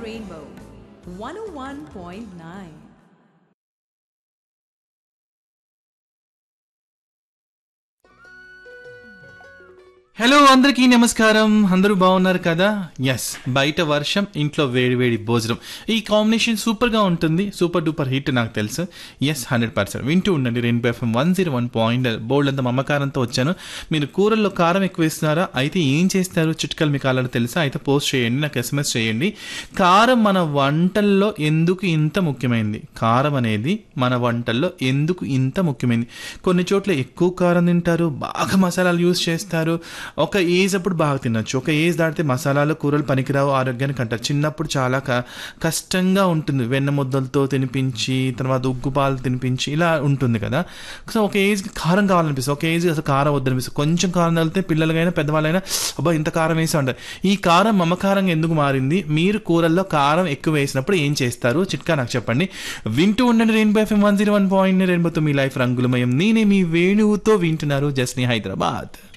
Rainbow 101.9. Hello అందరికీ నమస్కారం అందరూ బాగున్నారు కదా ఎస్ బయట వర్షం ఇంట్లో వేడి వేడి భోజనం ఈ కాంబినేషన్ సూపర్గా ఉంటుంది సూపర్ డూపర్ హిట్ నాకు తెలుసు ఎస్ హండ్రెడ్ పర్సెంట్ వింటూ ఉండండి రెండు FM one zero one point బోల్డ్ అంత మమకారంతో వచ్చాను మీరు కూరల్లో కారం ఎక్కువ వేస్తున్నారా అయితే ఏం చేస్తారు చిట్కలు మీకు అలాంటి తెలుసా అయితే పోస్ట్ చేయండి నాకు ఎస్ఎంఎస్ చేయండి కారం మన వంటల్లో ఎందుకు ఇంత ముఖ్యమైనది కారం అనేది మన వంటల్లో ఎందుకు ఇంత ముఖ్యమైనది కొన్ని చోట్ల ఎక్కువ కారం తింటారు బాగా మసాలాలు యూజ్ చేస్తారు ఒక ఏజ్ అప్పుడు బాగా తినొచ్చు ఒక ఏజ్ దాటితే మసాలాలు కూరలు పనికిరావు ఆరోగ్యానికి అంటారు చిన్నప్పుడు చాలా క కష్టంగా ఉంటుంది వెన్న ముద్దలతో తినిపించి తర్వాత ఉగ్గు పాలు తినిపించి ఇలా ఉంటుంది కదా సో ఒక ఏజ్కి కారం కావాలనిపిస్తుంది ఒక ఏజ్ అసలు కారం వద్దనిపిస్తుంది కొంచెం కారం తగిలితే పిల్లలకైనా పెద్దవాళ్ళైనా అబ్బా ఇంత కారం వేసి అంటారు ఈ కారం మమకారంగా ఎందుకు మారింది మీరు కూరల్లో కారం ఎక్కువ వేసినప్పుడు ఏం చేస్తారు చిట్కా నాకు చెప్పండి వింటూ ఉండండి rainbow FM one zero one point రెయిన్బోతో మీ లైఫ్ రంగులమయం నేనే మీ వేణువుతో వింటున్నారు జస్ని హైదరాబాద్